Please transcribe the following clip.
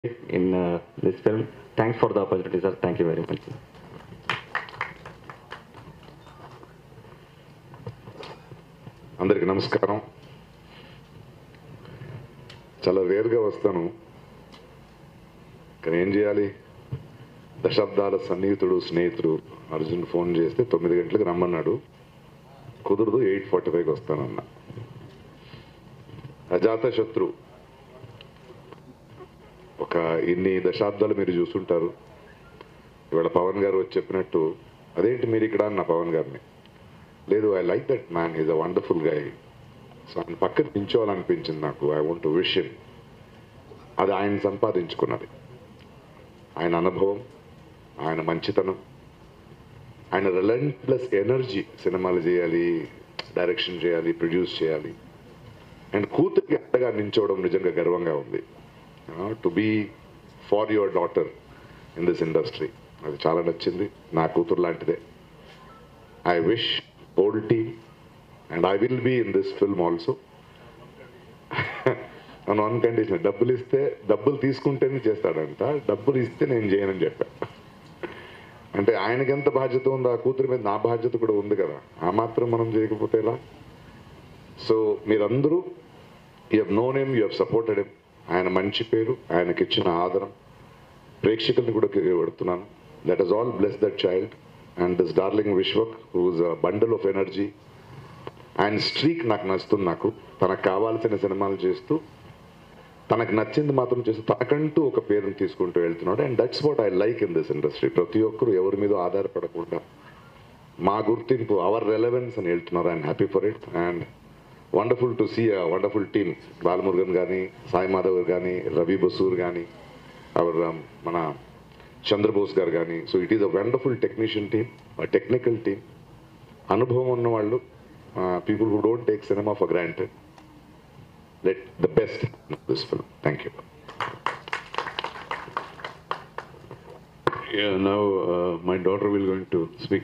in uh, this film. Thanks for the opportunity, sir. Thank you very much. అందరికి నమస్కారం చాలా రేర్గా వస్తాను కానీ ఏం చేయాలి దశాబ్దాల సన్నిహితుడు స్నేహితుడు అర్జున్ ఫోన్ చేస్తే తొమ్మిది గంటలకు రమ్మన్నాడు కుదరదు ఎయిట్ ఫార్టీ ఫైవ్కి వస్తానన్న అజాత శత్రు ఒక ఇన్ని దశాబ్దాలు మీరు చూసుంటారు ఇవాళ పవన్ గారు వచ్చి చెప్పినట్టు అదేంటి మీరు ఇక్కడ అన్న పవన్ గారిని లేదు I like that man is a wonderful guy so ఆయన పక్కన నించోవాలనిపించింది నాకు ఐ వాంట్ విషయం అది ఆయన సంపాదించుకున్నది ఆయన అనుభవం ఆయన మంచితనం ఆయన రిలెంట్లెస్ ఎనర్జీ సినిమాలు చేయాలి డైరెక్షన్ చేయాలి ప్రొడ్యూస్ చేయాలి అండ్ కూతురికి అండగా నించోవడం నిజంగా గర్వంగా ఉంది to be for your daughter in this industry అది చాలా నచ్చింది నా కూతురు లాంటిదే I wish whole team, and I will be in this film also. on one condition, డబ్బులు ఇస్తే డబ్బులు తీసుకుంటేనే చేస్తాడంట డబ్బులు ఇస్తే నేను చేయనని చెప్పా అంటే ఆయనకి ఎంత బాధ్యత ఉందో ఆ కూతురి మీద నా బాధ్యత కూడా ఉంది కదా ఆ మాత్రం మనం చేయకపోతే ఎలా సో మీరందరూ you have known them you have supported them ఆయన మంచి పేరు ఆయనకి ఇచ్చిన ఆదరం ప్రేక్షకుల్ని కూడా పెడుతున్నాను that is all bless that child and this darling Vishwak whose bundle of energy ఆయన స్ట్రీక్ నాకు నచ్చుతుంది నాకు తనకు కావాల్సిన సినిమాలు చేస్తూ తనకు నచ్చింది మాత్రం చేస్తూ తనకంటూ ఒక పేరుని తీసుకుంటూ వెళ్తున్నాడు and that's what I like in this industry ప్రతి ఒక్కరు ఎవరి మీద ఆధారపడకుండా మా గుర్తింపు అవర్ రెలవెన్స్ అని వెళ్తున్నారు I'm happy for it and wonderful to see a wonderful team Balamurugan కానీ సాయి మాధవ్ కానీ రవి బసూర్ కానీ అవర్ మన చంద్రబోస్ గారు కానీ so it is a wonderful technician team technical team అనుభవం ఉన్న వాళ్ళు people who don't take cinema for granted let the best this film thank you Yeah, now uh, my daughter will going to speak.